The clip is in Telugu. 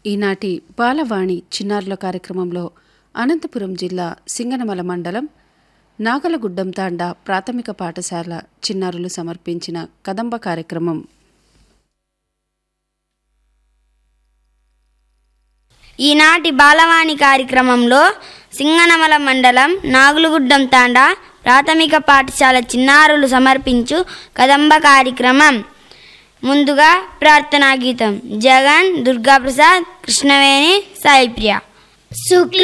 ఈనాటి బాలవాణి చిన్నారుల కార్యక్రమంలో అనంతపురం జిల్లా సింగనమల మండలం నాగలగుడ్డం తాండా ప్రాథమిక పాఠశాల చిన్నారులు సమర్పించిన కదంబ కార్యక్రమం ఈనాటి బాలవాణి కార్యక్రమంలో సింగనమల మండలం నాగులుగుడ్డం తాండా ప్రాథమిక పాఠశాల చిన్నారులు సమర్పించు కదంబ కార్యక్రమం ముందుగా ప్రార్థనా గీతం జగన్ దుర్గాప్రసాద్ కృష్ణవేణి సాయిప్రియ శుక్ల